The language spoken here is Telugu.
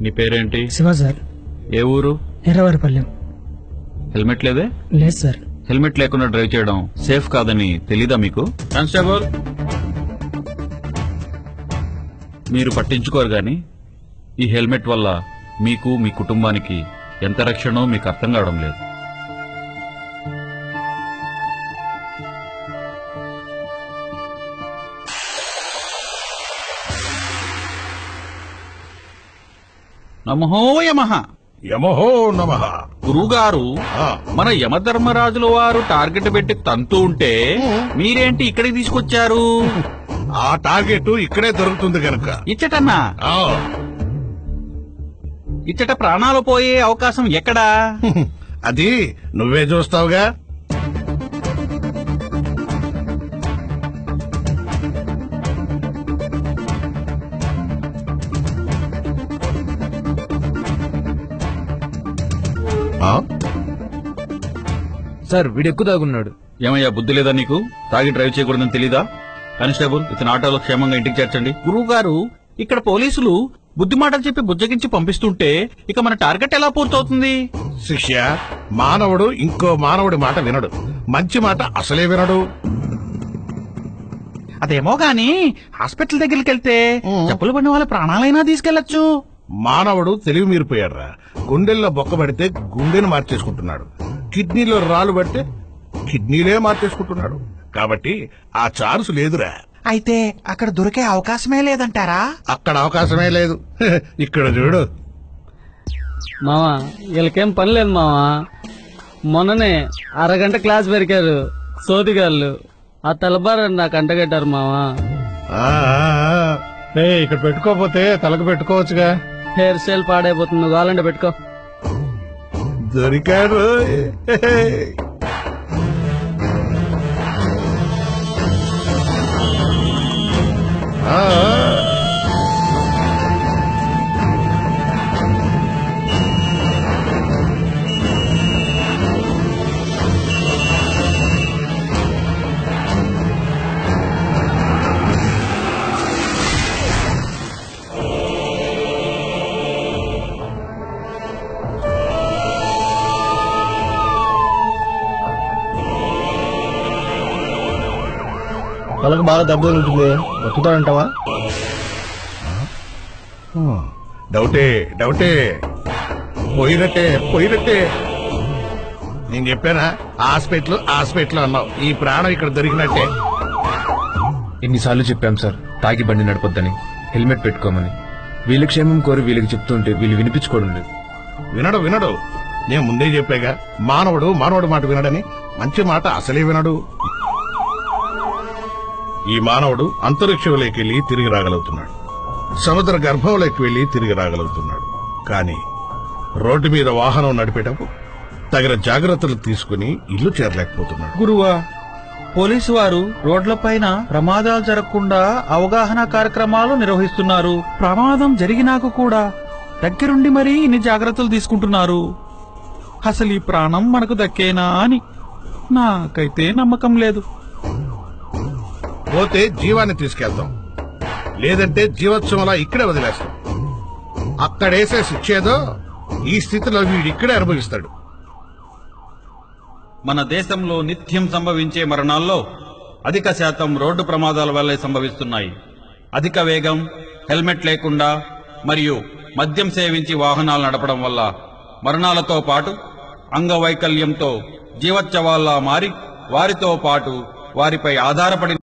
నీ పేరేంటి శివ సార్ ఏ ఊరు ఎర్రవారిపల్లెం హెల్మెట్ లేదే లేదు సార్ హెల్మెట్ లేకుండా డ్రైవ్ చేయడం సేఫ్ కాదని తెలీదా మీకు కానిస్టేబుల్ మీరు పట్టించుకోరు గాని ఈ హెల్మెట్ వల్ల మీకు మీ కుటుంబానికి ఎంత రక్షణో మీకు అర్థం కావడం లేదు నమహో యమహ యమహో నమ గురుగారు మన యమధర్మరాజుల వారు టార్గెట్ పెట్టి తంతూ ఉంటే మీరేంటి ఇక్కడికి తీసుకొచ్చారు ఆ టార్గెట్ ఇక్కడే దొరుకుతుంది గనక ఇచ్చటన్నా ఆ, ఇచ్చట ప్రాణాలు పోయే అవకాశం ఎక్కడా అది నువ్వే చూస్తావుగా ఆ? సార్ వీడు ఎక్కువ తాగున్నాడు ఏమయ్యా బుద్ధి లేదా నీకు తాగి డ్రైవ్ చేయకూడదని తెలీదా కానిస్టేబుల్ ఇతని ఆటోలో క్షేమంగా ఇంటికి చేర్చండి గురువు గారు ఇక్కడ పోలీసులు బుద్ధి మాటలు చెప్పి బుజ్జగించి పంపిస్తుంటే ఇక మన టార్గెట్ ఎలా పూర్తవుతుంది శిష్య మానవుడు ఇంకో మానవుడి మాట వినడు మంచి మాట అసలే వినడు అదేమో గాని హాస్పిటల్ దగ్గరికి వెళ్తే చెప్పులు పడిన వాళ్ళ ప్రాణాలైనా తీసుకెళ్లొచ్చు మానవుడు తెలివి మీరిపోయాడురా గుండెల్లో బొక్క పడితే గుండెని మార్చేసుకుంటున్నాడు కిడ్నీలో రాళ్ళు పడితే కిడ్నీలే మార్చేసుకుంటున్నాడు కాబట్టి ఆ ఛాన్స్ లేదురా అయితే అక్కడ దొరికే అవకాశమే లేదంటారా అక్కడ అవకాశమే లేదు ఇక్కడ చూడు మావా వీళ్ళకేం పని లేదు మావా మొన్ననే అరగంట క్లాస్ పెరికారు సోదిగాళ్ళు ఆ తలబారని నాకు అంటగట్టారు మావా ఆ, ఆ, ఆ. ఏయ్, ఇక్కడ పెట్టుకోపోతే తలకు పెట్టుకోవచ్చుగా హెయిర్ స్టైల్ పాడైపోతుంది నువ్వు కావాలంటే పెట్టుకో దొరికాడు ఆ, ఆ. వాళ్ళకి బాగా దెబ్బ ఉంటుంది బతుకుతాడంటావా డౌటే డౌటే పోయినట్టే పోయినట్టే నేను చెప్పానా హాస్పిటల్ హాస్పిటల్ అన్నావు ఈ ప్రాణం ఇక్కడ దొరికినట్టే ఎన్నిసార్లు చెప్పాం సార్ తాగి బండి నడపొద్దని హెల్మెట్ పెట్టుకోమని వీళ్ళ క్షేమం కోరి వీళ్ళకి చెప్తుంటే వీళ్ళు వినిపించుకోవడం లేదు వినడు వినడు నేను ముందే చెప్పాగా మానవుడు మానవుడు మాట వినడని మంచి మాట అసలే వినడు ఈ మానవుడు అంతరిక్షంలోకి వెళ్లి తిరిగి రాగలుగుతున్నాడు సముద్ర గర్భంలోకి వెళ్లి తిరిగి రాగలుగుతున్నాడు కానీ రోడ్డు మీద వాహనం నడిపేటప్పుడు తగిన జాగ్రత్తలు తీసుకుని ఇల్లు చేరలేకపోతున్నాడు గురువా పోలీసు వారు రోడ్లపైన ప్రమాదాలు జరగకుండా అవగాహన కార్యక్రమాలు నిర్వహిస్తున్నారు ప్రమాదం జరిగినాక కూడా దగ్గరుండి మరీ ఇన్ని జాగ్రత్తలు తీసుకుంటున్నారు అసలు ఈ ప్రాణం మనకు దక్కేనా అని నాకైతే నమ్మకం లేదు పోతే జీవాన్ని తీసుకెళ్తాం లేదంటే జీవోత్సవంలా ఇక్కడే వదిలేస్తాం అక్కడేసే శిక్షేదో ఈ స్థితిలో వీడు ఇక్కడే అనుభవిస్తాడు మన దేశంలో నిత్యం సంభవించే మరణాల్లో అధిక శాతం రోడ్డు ప్రమాదాల వల్లే సంభవిస్తున్నాయి అధిక వేగం హెల్మెట్ లేకుండా మరియు మద్యం సేవించి వాహనాలు నడపడం వల్ల మరణాలతో పాటు అంగవైకల్యంతో జీవోత్సవాల్లా మారి వారితో పాటు వారిపై ఆధారపడి